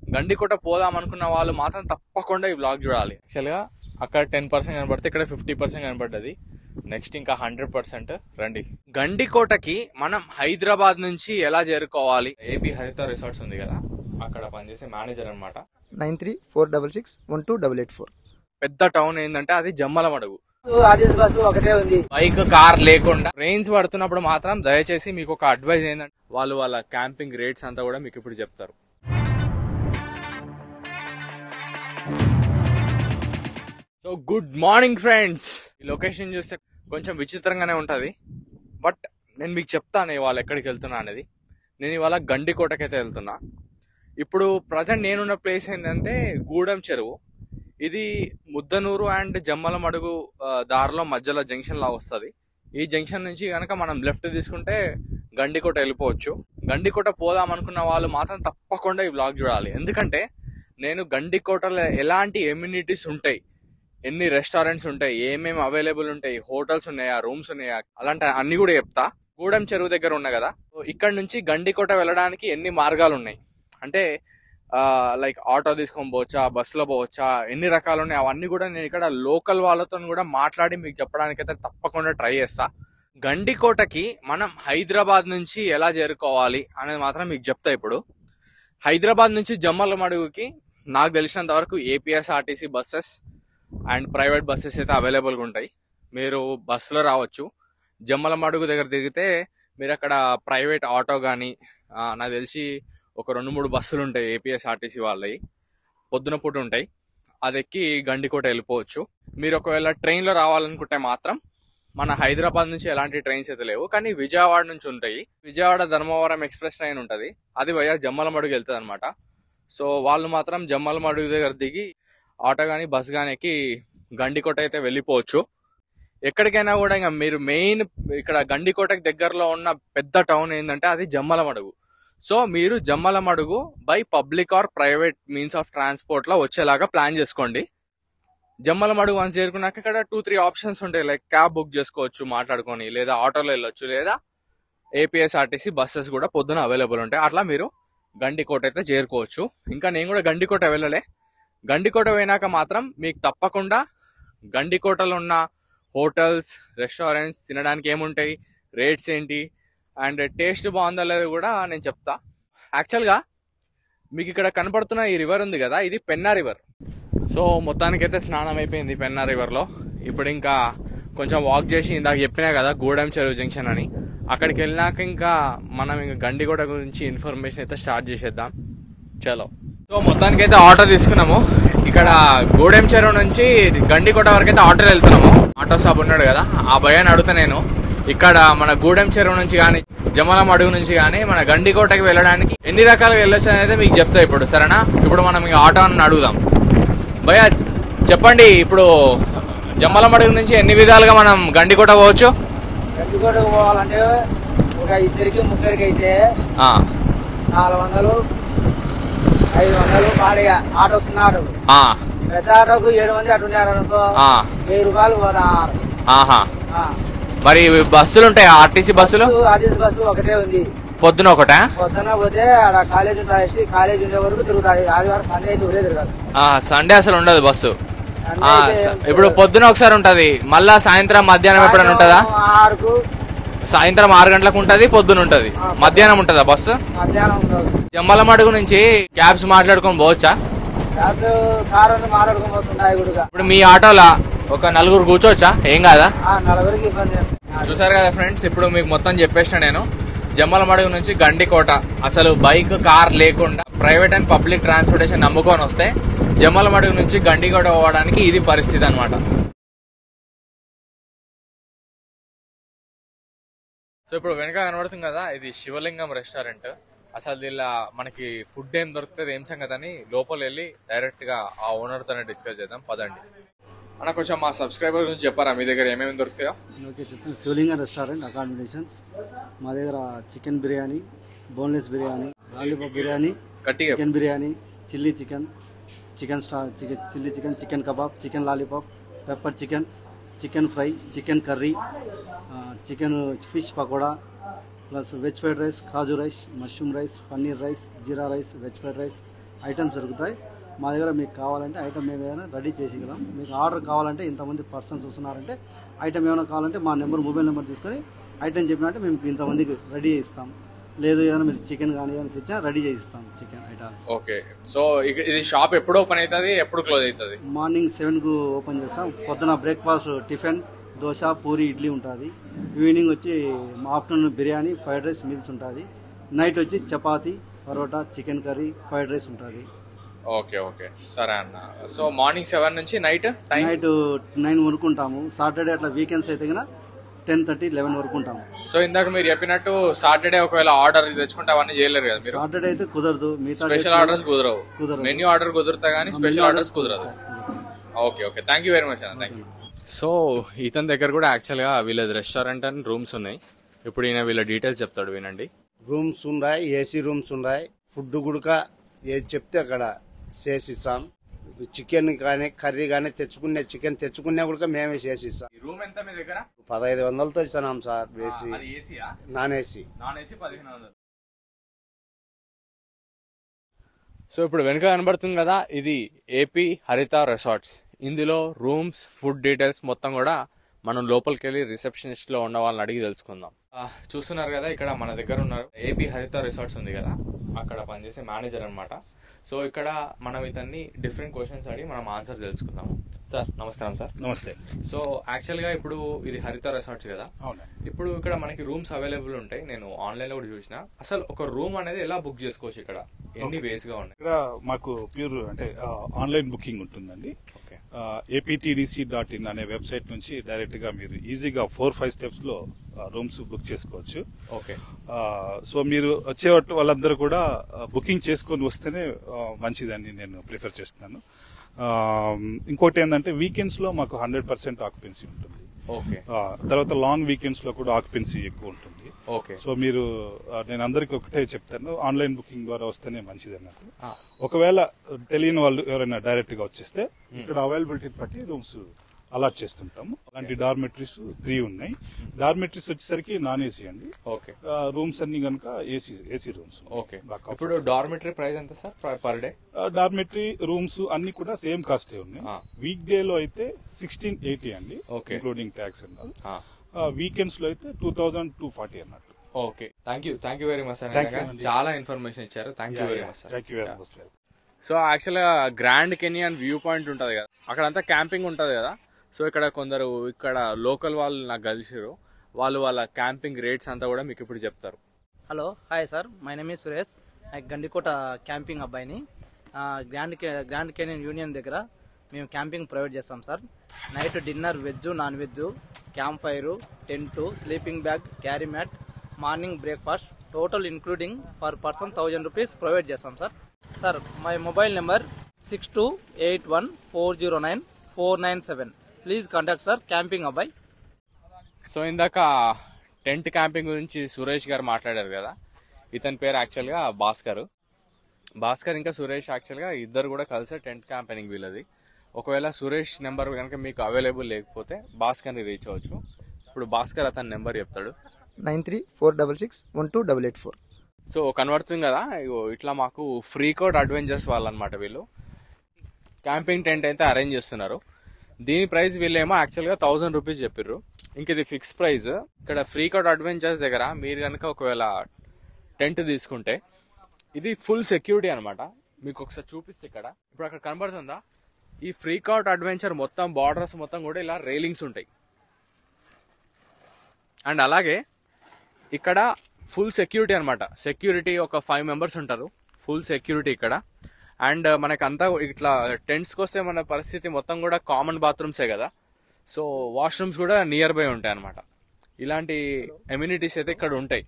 గండికోట పోదాం అనుకున్న వాళ్ళు మాత్రం తప్పకుండా ఈ బ్లాగ్ చూడాలి యాక్చువల్గా అక్కడ టెన్ పర్సెంట్ కనబడితే ఇక్కడ ఫిఫ్టీ పర్సెంట్ కనబడ్డది నెక్స్ట్ ఇంకా హండ్రెడ్ పర్సెంట్ రండి గండికోటకి మనం హైదరాబాద్ నుంచి ఎలా చేరుకోవాలి ఏపీ హరిత రిసార్ట్స్ ఉంది కదా అక్కడ పనిచేసే మేనేజర్ అన్నమాట nine three four double six one two double eight four పెద్ద టౌన్ ఏంటంటే అది జమ్మలమడుగు ఆర్టీసీ బస్సు ఒకటే ఉంది బైక్ కార్ లేకుండా ట్రైన్స్ పడుతున్నప్పుడు మాత్రం దయచేసి మీకు ఒక అడ్వైస్ ఏంటంటే వాళ్ళు వాళ్ళ క్యాంపింగ్ రేట్స్ అంతా కూడా మీకు ఇప్పుడు చెప్తారు సో గుడ్ మార్నింగ్ ఫ్రెండ్స్ ఈ లొకేషన్ చూస్తే కొంచెం విచిత్రంగానే ఉంటది బట్ నేను మీకు చెప్తాను ఇవాళ ఎక్కడికి వెళ్తున్నా అనేది నేను ఇవాళ గండికోటకైతే వెళ్తున్నా ఇప్పుడు ప్రజెంట్ నేనున్న ప్లేస్ ఏంటంటే గూడెం చెరువు ఇది ముద్దనూరు అండ్ జమ్మలమడుగు ఆ, దారిలో మధ్యలో జంక్షన్ లా వస్తుంది ఈ జంక్షన్ నుంచి కనుక మనం లెఫ్ట్ తీసుకుంటే గండికోట వెళ్ళిపోవచ్చు గండికోట పోదాం అనుకున్న వాళ్ళు మాత్రం తప్పకుండా ఈ బ్లాగ్ చూడాలి ఎందుకంటే నేను గండికోటలో ఎలాంటి ఎమ్యూనిటీస్ ఉంటాయి ఎన్ని రెస్టారెంట్స్ ఉంటాయి ఏమేమి అవైలబుల్ ఉంటాయి హోటల్స్ ఉన్నాయా రూమ్స్ ఉన్నాయా అలాంటి అన్ని కూడా చెప్తా గూడెం చెరువు దగ్గర ఉన్నా కదా ఇక్కడ నుంచి గండికోట వెళ్ళడానికి ఎన్ని మార్గాలు ఉన్నాయి అంటే లైక్ ఆటో తీసుకొని పోవచ్చా బస్సులో పోవచ్చా ఎన్ని రకాలు ఉన్నాయి అవన్నీ కూడా నేను ఇక్కడ లోకల్ వాళ్ళతో కూడా మాట్లాడి మీకు చెప్పడానికి అయితే తప్పకుండా ట్రై చేస్తా గండికోటకి మనం హైదరాబాద్ నుంచి ఎలా చేరుకోవాలి అనేది మాత్రం మీకు చెప్తా ఇప్పుడు హైదరాబాద్ నుంచి జమ్మలమడుగుకి నాకు తెలిసినంత వరకు APSRTC buses and private buses అయితే అవైలబుల్గా ఉంటాయి మీరు బస్సులో రావచ్చు జమ్మలమడుగు దగ్గర దిగితే మీరు అక్కడ ప్రైవేట్ ఆటో కానీ నాకు తెలిసి ఒక రెండు మూడు బస్సులు ఉంటాయి ఏపీఎస్ఆర్టీసీ వాళ్ళవి పొద్దున పూట ఉంటాయి అది ఎక్కి గండికోట వెళ్ళిపోవచ్చు మీరు ఒకవేళ ట్రైన్లో రావాలనుకుంటే మాత్రం మన హైదరాబాద్ నుంచి ఎలాంటి ట్రైన్స్ అయితే లేవు కానీ విజయవాడ నుంచి ఉంటాయి విజయవాడ ధర్మవరం ఎక్స్ప్రెస్ ట్రైన్ ఉంటుంది అది వయా జమ్మలమడుగు వెళ్తుంది అనమాట సో వాళ్ళు మాత్రం జమ్మలమడుగు దగ్గర దిగి ఆటో కానీ బస్ కానీ ఎక్కి గండికోట అయితే వెళ్ళిపోవచ్చు ఎక్కడికైనా కూడా ఇంకా మీరు మెయిన్ ఇక్కడ గండికోటకి దగ్గరలో ఉన్న పెద్ద టౌన్ ఏంటంటే అది జమ్మలమడుగు సో మీరు Jammalamadugu by public or private means of transport లో వచ్చేలాగా ప్లాన్ చేసుకోండి జమ్మలమడుగు వన్స్ చేరుకున్నాక ఇక్కడ టూ త్రీ ఆప్షన్స్ ఉంటాయి లైక్ క్యాబ్ బుక్ చేసుకోవచ్చు మాట్లాడుకొని లేదా ఆటోలో వెళ్ళొచ్చు లేదా ఏపీఎస్ఆర్టీసీ బస్సెస్ కూడా పొద్దున అవైలబుల్ ఉంటాయి అట్లా మీరు గండికోట అయితే చేరుకోవచ్చు ఇంకా నేను కూడా గండికోట వెళ్ళలే గండికోట పోయినాక మాత్రం మీకు తప్పకుండా గండికోటలో ఉన్న హోటల్స్ రెస్టారెంట్స్ తినడానికి ఏముంటాయి రేట్స్ ఏంటి అండ్ టేస్ట్ బాగుందా లేదో కూడా నేను చెప్తా యాక్చువల్గా మీకు ఇక్కడ కనపడుతున్న ఈ రివర్ ఉంది కదా ఇది పెన్నా రివర్ సో మొత్తానికైతే స్నానం అయిపోయింది పెన్నా రివర్లో ఇప్పుడు ఇంకా కొంచెం వాక్ చేసి ఇందాక చెప్పినా కదా గూడెం చెరువు జంక్షన్ అని అక్కడికి వెళ్ళినాక ఇంకా మనం ఇంకా గండికోట గురించి ఇన్ఫర్మేషన్ అయితే స్టార్ట్ చేసేద్దాం చలో సో మొత్తానికైతే ఆటో తీసుకున్నాము ఇక్కడ గూడెం చెరువు నుంచి గండికోట వరకు అయితే ఆటోలో వెళ్తున్నాము ఆటో షాప్ ఉన్నాడు కదా ఆ భయాన్ని అడుగుతా నేను ఇక్కడ మన గూడెం చెరువు నుంచి కానీ జమలం అడుగు నుంచి కానీ మన గండికోటకి వెళ్ళడానికి ఎన్ని రకాలుగా వెళ్ళొచ్చు అనేది మీకు చెప్తా ఇప్పుడు సరేనా ఇప్పుడు మనం ఈ ఆటో అని అడుగుదాం భయ చెప్పండి ఇప్పుడు జమ్మలం అడుగు నుంచి ఎన్ని విధాలుగా మనం గండికోట పోవచ్చు గండికోటకు పోవాలంటే ఒక ఇద్దరికి ముగ్గురికి అయితే ఆ, నాలుగు వందలు ఐదు వందలు భారీగా ఆటో చిన్న ఆటో ఆ, పెద్ద ఆటోకు ఏడు మంది అటు ఉన్నారు అనుకో ఆ, వెయ్యి రూపాయలు పోతారు ఆహా ఆ. మరి బస్సులు ఉంటాయి ఆర్టీసీ బస్సులు బస్సు, ఆర్టీసీ బస్సు ఒకటే ఉంది పొద్దున ఒకటా పొద్దున పోతే ఆడ కాలేజ్ ఉంటుంది కాలేజ్ ఉండే వరకు తిరుగుతుంది ఆదివారం సండే అయితే ఊరే తిరగదు ఆ, సండే అసలు ఉండదు బస్సు సండే ఆ, అయితే స- ఇప్పుడు పొద్దున ఒకసారి ఉంటది మళ్ళా సాయంత్రం మధ్యాహ్నం ఎప్పుడైనా ఉంటుందా సాయంత్రం ఆరుకు సాయంత్రం ఆరు గంటలకు ఉంటది పొద్దున ఉంటది మధ్యాహ్నం ఉంటుందా బస్సు మధ్యాహ్నం ఉండదు జమ్మలమడుగు నుంచి క్యాబ్స్ మాట్లాడుకొని పోవచ్చా కాదు కారు ఉంది మాట్లాడుకొని పోతుంటాయి గుడిగా ఇప్పుడు మీ ఆటోలా ఒక నలుగురు కూర్చోవచ్చా ఏం కాదా ఆ నలుగురికి ఇబ్బంది ఏం లేదు. చూసారు కదా ఫ్రెండ్స్ ఇప్పుడు మీకు మొత్తం చెప్పేసిన నేను జమ్మలమడుగు నుంచి గండికోట అసలు బైక్ కార్ లేకుండా ప్రైవేట్ అండ్ పబ్లిక్ ట్రాన్స్పోర్టేషన్ నమ్ముకొని వస్తే జమ్మలమడుగు నుంచి గండికోట పోవడానికి ఇది పరిస్థితి అన్నమాట సో ఇప్పుడు వెనక కనబడుతుంది కదా ఇది శివలింగం రెస్టారెంట్ అసలు దీనిలో మనకి ఫుడ్ ఏం దొరుకుతుంది ఏం సంగతి అని లోపల వెళ్ళి డైరెక్ట్ గా ఆ ఓనర్ తోనే డిస్కస్ చేద్దాం పదండి అన్న కొంచెం మా సబ్స్క్రైబర్ గురించి చెప్పారా మీ దగ్గర ఏమేమి దొరుకుతాయో ఓకే చెప్తాను శివలింగ రెస్టారెంట్ అకామిడేషన్స్ మా దగ్గర chicken biryani boneless biryani lollipop biryani గట్టిగా chicken biryani chilli chicken chicken star chicken chilli chicken chicken kebab chicken lollipop pepper chicken chicken fry chicken curry chicken fish pakoda plus veg fried rice kaju rice mushroom rice paneer rice jeera rice veg fried rice items దొరుకుతాయి మా దగ్గర మీకు కావాలంటే item మేము ఏదైనా ready చేసిగలం మీకు order కావాలంటే ఇంతమంది పర్సన్స్ వస్తున్నారంటే ఐటమ్ ఏమైనా కావాలంటే మా నెంబర్ మొబైల్ నెంబర్ తీసుకొని ఐటమ్ చెప్పినట్టే మేము ఇంతమందికి రెడీ ఇస్తాం లేదు ఏదైనా మీరు చికెన్ కానీ ఏదైనా తెచ్చినా రెడీ చేసి ఇస్తాం చికెన్ ఐటమ్స్ ఓకే సో ఇక- ఇది షాప్ ఎప్పుడు ఓపెన్ అవుతుంది ఎప్పుడు క్లోజ్ అవుతుంది మార్నింగ్ సెవెన్కు ఓపెన్ చేస్తాం పొద్దున బ్రేక్ఫాస్ట్ టిఫిన్ దోశ పూరి ఇడ్లీ ఉంటుంది ఈవినింగ్ వచ్చి afternoon biryani fried rice meals ఉంటుంది నైట్ వచ్చి chapati paratha chicken curry fried rice ఉంటుంది ఓకే ఓకే సరే అన్న సో మార్నింగ్ సెవెన్ నుంచి నైట్ టైం నైట్ నైన్ వరకు ఉంటాము సాటర్డే అట్లా వీకెండ్స్ అయితే కన్నా టెన్ థర్టీ లెవెన్ వరకు ఉంటాము సో ఇందాక మీరు చెప్పినట్టు సాటర్డే ఒకవేళ ఆర్డర్ తెచ్చుకుంటే అవన్నీ చేయలేరు కదా మీరు సాటర్డే అయితే కుదరదు మిగతా స్పెషల్ ఆర్డర్స్ కుదరవు కుదరదు. మెన్యూ ఆర్డర్ కుదురుతా కానీ స్పెషల్ ఆర్డర్స్ కుదరదు okay okay thank you very much అన్న థ్యాంక్ యూ సో ఇతని దగ్గర కూడా యాక్చువల్గా వీళ్ళది రెస్టారెంట్ అండ్ రూమ్స్ ఉన్నాయి ఇప్పుడు ఈయన వీళ్ళ డీటెయిల్స్ చెప్తాడు వినండి రూమ్స్ ఉన్నాయి ఏసీ రూమ్స్ ఉన్నాయి ఫుడ్ కూడా ఏది చెప్తే అక్కడ చేసిస్తాం చికెన్ కానీ కర్రీ కానీ తెచ్చుకునే చికెన్ తెచ్చుకునే కూడా మేమే చేసిస్తాం ఈ రూమ్ ఎంత మీ దగ్గర పదహైదు వందలతో ఇస్తున్నాం సార్ వేసి అది ఏసీయా నాన్ ఏసీ నాన్ ఏసీ పదిహేను వందలు సో ఇప్పుడు వెనుక కనబడుతుంది కదా ఇది ఏపీ హరిత రిసార్ట్స్ ఇందులో రూమ్స్ ఫుడ్ డీటెయిల్స్ మొత్తం కూడా మనం లోపలికి వెళ్ళి రిసెప్షనిస్ట్ లో ఉన్న వాళ్ళని అడిగి తెలుసుకుందాం ఆ, చూస్తున్నారు కదా ఇక్కడ మన దగ్గర ఉన్నారు ఏపీ హరిత రిసార్ట్స్ ఉంది కదా అక్కడ పనిచేసే మేనేజర్ అన్నమాట సో ఇక్కడ మనం ఇతన్ని డిఫరెంట్ క్వశ్చన్స్ అడిగి మనం ఆన్సర్ తెలుసుకుందాము సార్ నమస్కారం సార్ నమస్తే సో యాక్చువల్ గా ఇప్పుడు ఇది హరిత రిసార్ట్స్ కదా అవునండి ఇప్పుడు ఇక్కడ మనకి రూమ్స్ అవైలబుల్ ఉంటాయి నేను ఆన్లైన్ లో కూడా చూసిన అసలు ఒక రూమ్ అనేది ఎలా బుక్ చేసుకోవచ్చు ఇక్కడ ఎన్ని వేస్ గా ఉన్నాయి ఇక్కడ మాకు ప్యూర్ అంటే ఆన్లైన్ బుకింగ్ ఉంటుందండి ఓకే ఏపీటీడీసీ డాట్ ఇన్ అనే వెబ్సైట్ నుంచి డైరెక్ట్ గా మీరు ఈజీగా ఫోర్ ఫైవ్ స్టెప్స్ లో రూమ్స్ బుక్ చేసుకోవచ్చు ఓకే ఆ, సో మీరు వచ్చే వాళ్ళందరూ కూడా బుకింగ్ చేసుకొని వస్తేనే ఆ, మంచిదని నేను ప్రిఫర్ చేస్తున్నాను ఆ, ఇంకోటి ఏంటంటే వీకెండ్స్ లో మాకు హండ్రెడ్ పర్సెంట్ ఆక్యుపెన్సీ ఉంటుంది ఓకే ఆ, తర్వాత లాంగ్ వీకెండ్స్ లో కూడా ఆక్యుపెన్సీ ఎక్కువ ఉంటుంది ఓకే సో మీరు ఆ, నేను అందరికి ఒకటే చెప్తాను ఆన్లైన్ బుకింగ్ ద్వారా వస్తేనే మంచిది అన్నట్టు ఆ. ఒకవేళ తెలియని వాళ్ళు ఎవరైనా డైరెక్ట్ గా వచ్చేస్తే ఇక్కడ అవైలబిలిటీ బట్టి రూమ్స్ అలాట్ చేస్తుంటాము అలాంటి డార్మెటరీస్ త్రీ ఉన్నాయి డార్మెటరీస్ వచ్చేసరికి నాన్ ఏసీ అండి ఓకే రూమ్స్ అన్ని కనుక ఏసీ ఏసీ రూమ్స్ ఓకే ఇప్పుడు డార్మెటరీ ప్రైస్ ఎంత sir per day dormitory rooms అన్ని కూడా సేమ్ కాస్టే ఉన్నాయి ఆ. వీక్ డే లో అయితే సిక్స్టీన్ ఎయిటీ అండి Okay. ఇంక్లూడింగ్ ట్యాక్స్ అన్నారు వీకెండ్స్ లో అయితే టూ థౌజండ్ టూ ఫార్టీ అన్నట్టు okay thank you thank you very much Thank you, అండి. చాలా ఇన్ఫర్మేషన్ ఇచ్చారు thank you very much thank you very much so యాక్చువల్గా గ్రాండ్ కెనియన్ వ్యూ పాయింట్ ఉంటుంది కదా అక్కడంతా క్యాంపింగ్ ఉంటుంది కదా సో ఇక్కడ కొందరు ఇక్కడ లోకల్ వాళ్ళు నాకు కలిసిరు వాళ్ళు వాళ్ళ క్యాంపింగ్ రేట్స్ అంతా కూడా మీకు ఇప్పుడు చెప్తారు hello hi sir my name is Suresh నేను గండికోట క్యాంపింగ్ అబ్బాయిని ఆ, గ్రాండ్ కే- గ్రాండ్ కెనియన్ యూనియన్ దగ్గర మేము క్యాంపింగ్ ప్రొవైడ్ చేస్తాం sir night dinner veg non veg camp fire tent sleeping bag carry mat morning breakfast total including per person thousand rupees provide చేస్తాం sir sir my mobile number six two eight one four zero nine four nine seven please contact sir camping అబ్బాయి so ఇందాక tent camping గురించి సురేష్ గారు మాట్లాడారు కదా ఇతని పేరు యాక్చువల్గా భాస్కర్ భాస్కర్ ఇంకా సురేష్ యాక్చువల్గా ఇద్దరు కూడా కలిసే టెంట్ క్యాంపెయినింగ్ వీళ్ళది ఒకవేళ సురేష్ నెంబర్ కనుక మీకు అవైలబుల్ లేకపోతే భాస్కర్ని రీచ్ అవ్వచ్చు ఇప్పుడు భాస్కర్ అతని నెంబర్ చెప్తాడు nine three four double six one two double eight four so కనబడుతుంది కదా ఇగో ఇట్లా మాకు ఫ్రీ కోడ్ అడ్వెంచర్స్ వాళ్ళు అనమాట వీళ్ళు క్యాంపింగ్ టెంట్ అయితే అరేంజ్ చేస్తున్నారు దీని ప్రైస్ వీళ్ళేమో యాక్చువల్గా థౌసండ్ రూపీస్ చెప్పిర్రు ఇంక ఇది ఫిక్స్ ప్రైస్ ఇక్కడ ఫ్రీ కోడ్ అడ్వెంచర్స్ దగ్గర మీరు కనుక ఒకవేళ టెంట్ తీసుకుంటే ఇది ఫుల్ సెక్యూరిటీ అనమాట మీకు ఒకసారి చూపిస్తే ఇక్కడ ఇప్పుడు అక్కడ కనబడుతుందా ఈ ఫ్రీ కౌట్ అడ్వెంచర్ మొత్తం బార్డర్స్ మొత్తం కూడా ఇలా రైలింగ్స్ ఉంటాయి అండ్ అలాగే ఇక్కడ ఫుల్ సెక్యూరిటీ అనమాట సెక్యూరిటీ ఒక ఫైవ్ మెంబర్స్ ఉంటారు ఫుల్ సెక్యూరిటీ ఇక్కడ అండ్ మనకంతా ఇట్లా టెంట్స్కి వస్తే మన పరిస్థితి మొత్తం కూడా కామన్ బాత్రూమ్సే కదా సో వాష్రూమ్స్ కూడా నియర్ బై ఉంటాయి అనమాట ఇలాంటి ఎమ్యూనిటీస్ అయితే ఇక్కడ ఉంటాయి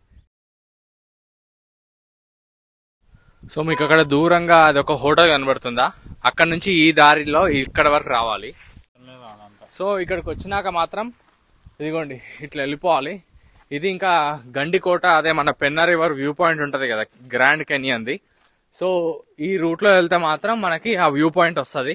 సో మీకు అక్కడ దూరంగా అది ఒక హోటల్ కనబడుతుందా అక్కడ నుంచి ఈ దారిలో ఇక్కడ వరకు రావాలి సో ఇక్కడికి వచ్చినాక మాత్రం ఇదిగోండి ఇట్లా వెళ్ళిపోవాలి ఇది ఇంకా గండికోట అదే మన పెన్నా రివర్ వ్యూ పాయింట్ ఉంటది కదా గ్రాండ్ కెనియన్ది సో ఈ రూట్ లో వెళ్తే మాత్రం మనకి ఆ వ్యూ పాయింట్ వస్తుంది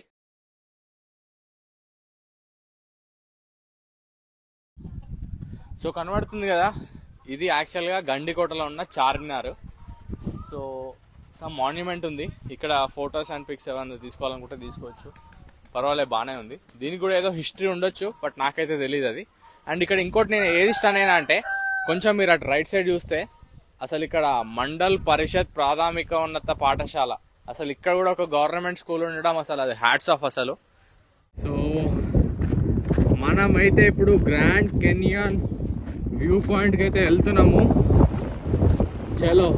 సో కనబడుతుంది కదా ఇది యాక్చువల్ గా గండికోటలో ఉన్న చార్మినార్ సో సమ్ మాన్యుమెంట్ ఉంది ఇక్కడ ఫొటోస్ అండ్ పిక్స్ ఏమైనా తీసుకోవాలనుకుంటే తీసుకోవచ్చు పర్వాలేదు బాగానే ఉంది దీనికి కూడా ఏదో హిస్టరీ ఉండొచ్చు బట్ నాకైతే తెలియదు అది అండ్ ఇక్కడ ఇంకోటి నేను ఏది ఇష్టం అంటే కొంచెం మీరు అటు రైట్ సైడ్ చూస్తే అసలు ఇక్కడ మండల్ పరిషత్ ప్రాథమిక ఉన్నత పాఠశాల అసలు ఇక్కడ కూడా ఒక గవర్నమెంట్ స్కూల్ ఉండడం అసలు అది హ్యాట్స్ ఆఫ్ అసలు సో మనమైతే ఇప్పుడు గ్రాండ్ కెనియాన్ వ్యూ పాయింట్కి అయితే వెళ్తున్నాము చలో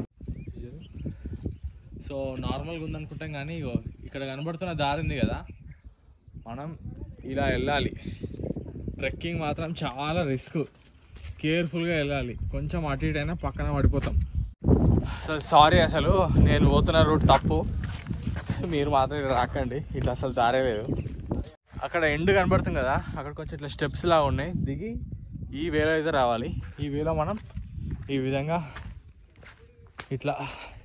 సో నార్మల్గా ఉందనుకుంటాం కానీ ఇగో ఇక్కడ కనబడుతున్న దారి ఉంది కదా మనం ఇలా వెళ్ళాలి ట్రెక్కింగ్ మాత్రం చాలా రిస్క్ కేర్ఫుల్గా వెళ్ళాలి కొంచెం అటు ఇటు అయినా పక్కన పడిపోతాం అసలు సారీ అసలు నేను పోతున్న రూట్ తప్పు మీరు మాత్రం ఇక్కడ రాకండి ఇట్లా అసలు దారే లేదు అక్కడ ఎండ్ కనబడుతుంది కదా అక్కడ కొంచెం ఇట్లా స్టెప్స్ లాగా ఉన్నాయి దిగి ఈ వేలో అయితే రావాలి ఈ వేలో మనం ఈ విధంగా ఇట్లా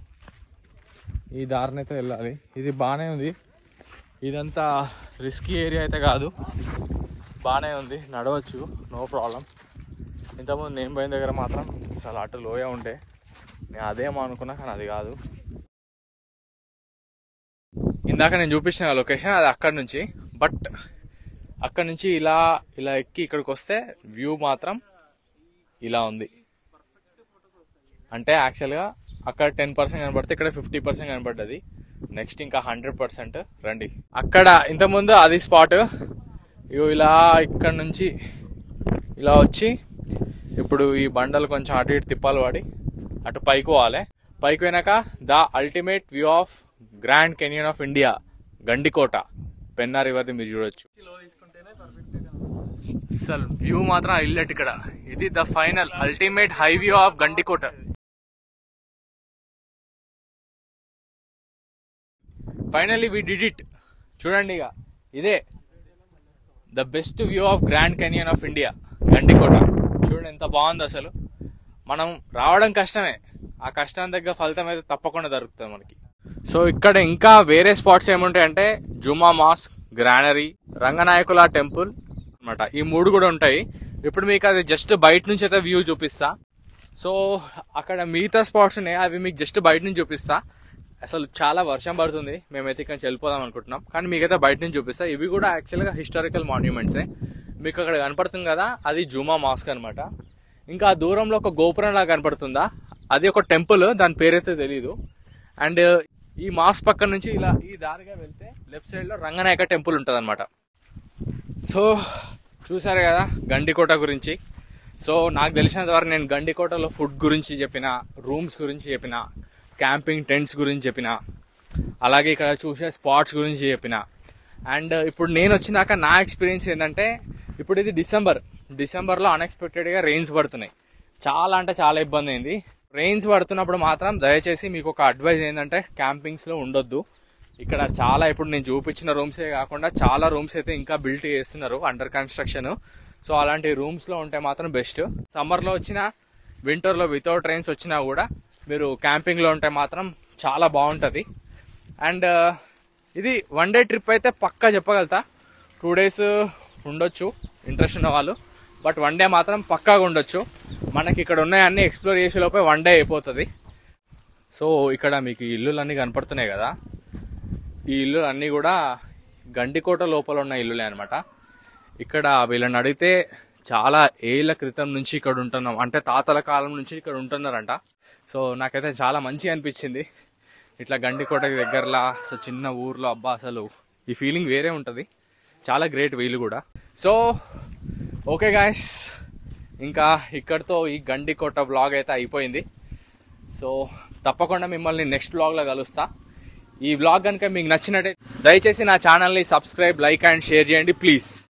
ఈ దారిని అయితే వెళ్ళాలి ఇది బాగానే ఉంది ఇదంతా రిస్కీ ఏరియా అయితే కాదు బాగానే ఉంది నడవచ్చు నో ప్రాబ్లం ఇంతకుముందు నేను పోయిన దగ్గర మాత్రం అసలు అటు లోయ ఉండే నేను అదేమో అనుకున్నా కానీ అది కాదు ఇందాక నేను చూపించిన లొకేషన్ అది అక్కడ నుంచి బట్ అక్కడ నుంచి ఇలా ఇలా ఎక్కి ఇక్కడికి వస్తే వ్యూ మాత్రం ఇలా ఉంది అంటే యాక్చువల్గా అక్కడ టెన్ పర్సెంట్ కనబడితే ఇక్కడ ఫిఫ్టీ పర్సెంట్ కనబడ్డది నెక్స్ట్ ఇంకా హండ్రెడ్ పర్సెంట్ రండి అక్కడ ఇంతకుముందు అది స్పాట్ ఇగో ఇలా ఇక్కడ నుంచి ఇలా వచ్చి ఇప్పుడు ఈ బండలు కొంచెం అటు ఇటు తిప్పాలి వాడి అటు పైకి పోవాలి పైకి పోయినాక the ultimate view of Grand Canyon of India Gandikota Penna రివర్ది మీరు చూడొచ్చు అసలు వ్యూ మాత్రం హైలైట్ ఇక్కడ ఇది the final ultimate high view of Gandikota finally we did it చూడండి ఇక ఇదే the best view of Grand Canyon of India Gandikota చూడండి ఎంత బాగుంది అసలు మనం రావడం కష్టమే ఆ కష్టం దగ్గర ఫలితం అయితే తప్పకుండా దొరుకుతుంది మనకి సో ఇక్కడ ఇంకా వేరే స్పాట్స్ ఏముంటాయంటే జుమా మాస్క్ గ్రానరీ రంగనాయకుల టెంపుల్ అన్నమాట ఈ మూడు కూడా ఉంటాయి ఇప్పుడు మీకు అది జస్ట్ బయట నుంచి అయితే వ్యూ చూపిస్తా సో అక్కడ మిగతా స్పాట్స్ ఉన్నాయి అవి మీకు జస్ట్ బయట నుంచి చూపిస్తా అసలు చాలా వర్షం పడుతుంది మేమైతే ఇక్కడ నుంచి వెళ్ళిపోదాం అనుకుంటున్నాం కానీ మీకైతే బయట నుంచి చూపిస్తా ఇవి కూడా యాక్చువల్గా హిస్టారికల్ మాన్యుమెంట్సే మీకు అక్కడ కనపడుతుంది కదా అది జూమా మాస్క్ అనమాట ఇంకా ఆ దూరంలో ఒక గోపురం లాగా కనపడుతుందా అది ఒక టెంపుల్ దాని పేరైతే తెలీదు అండ్ ఈ మాస్క్ పక్క నుంచి ఇలా ఈ దారిగా వెళ్తే లెఫ్ట్ సైడ్ లో రంగనాయక టెంపుల్ ఉంటుంది అనమాట సో చూసారు కదా గండికోట గురించి సో నాకు తెలిసినంత వరకు నేను గండికోటలో ఫుడ్ గురించి చెప్పిన రూమ్స్ గురించి చెప్పిన క్యాంపింగ్ టెంట్స్ గురించి చెప్పిన అలాగే ఇక్కడ చూసే స్పాట్స్ గురించి చెప్పిన అండ్ ఇప్పుడు నేను వచ్చినాక నా ఎక్స్పీరియన్స్ ఏంటంటే ఇప్పుడు ఇది డిసెంబర్ డిసెంబర్లో అన్ఎక్స్పెక్టెడ్గా రెయిన్స్ పడుతున్నాయి చాలా అంటే చాలా ఇబ్బంది అయింది రెయిన్స్ పడుతున్నప్పుడు మాత్రం దయచేసి మీకు ఒక అడ్వైజ్ ఏంటంటే క్యాంపింగ్స్లో ఉండొద్దు ఇక్కడ చాలా ఇప్పుడు నేను చూపించిన రూమ్సే కాకుండా చాలా రూమ్స్ అయితే ఇంకా బిల్ట్ చేస్తున్నారు అండర్ కన్స్ట్రక్షన్ సో అలాంటి రూమ్స్ లో ఉంటే మాత్రం బెస్ట్ సమ్మర్ లో వచ్చినా వింటర్ లో వితౌట్ ట్రైన్స్ వచ్చినా కూడా మీరు క్యాంపింగ్ లో ఉంటే మాత్రం చాలా బాగుంటది అండ్ ఇది వన్ డే ట్రిప్ అయితే పక్కా చెప్పగలుగుతా టూ డేస్ ఉండొచ్చు ఇంట్రెస్ట్ ఉన్న వాళ్ళు బట్ వన్ డే మాత్రం పక్కాగా ఉండొచ్చు మనకి ఇక్కడ ఉన్నాయన్నీ ఎక్స్ప్లోర్ చేసే లోపే వన్ డే అయిపోతుంది సో ఇక్కడ మీకు ఈ ఇల్లులు అన్నీ కనపడుతున్నాయి కదా ఈ ఇల్లు అన్నీ కూడా గండికోట లోపల ఉన్న ఇల్లులే అనమాట ఇక్కడ వీళ్ళని అడిగితే చాలా ఏళ్ల క్రితం నుంచి ఇక్కడ ఉంటున్నాం అంటే తాతల కాలం నుంచి ఇక్కడ ఉంటున్నారంట సో నాకైతే చాలా మంచి అనిపించింది ఇట్లా గండికోటకి దగ్గరలా అసలు చిన్న ఊర్లో అబ్బా అసలు ఈ ఫీలింగ్ వేరే ఉంటుంది చాలా గ్రేట్ వీళ్ళు కూడా సో ఓకే గాయస్ ఇంకా ఇక్కడితో ఈ గండికోట బ్లాగ్ అయితే అయిపోయింది సో తప్పకుండా మిమ్మల్ని నెక్స్ట్ బ్లాగ్లో కలుస్తా ఈ బ్లాగ్ కనుక మీకు నచ్చినట్టే దయచేసి నా ఛానల్ని సబ్స్క్రైబ్ లైక్ అండ్ షేర్ చేయండి ప్లీజ్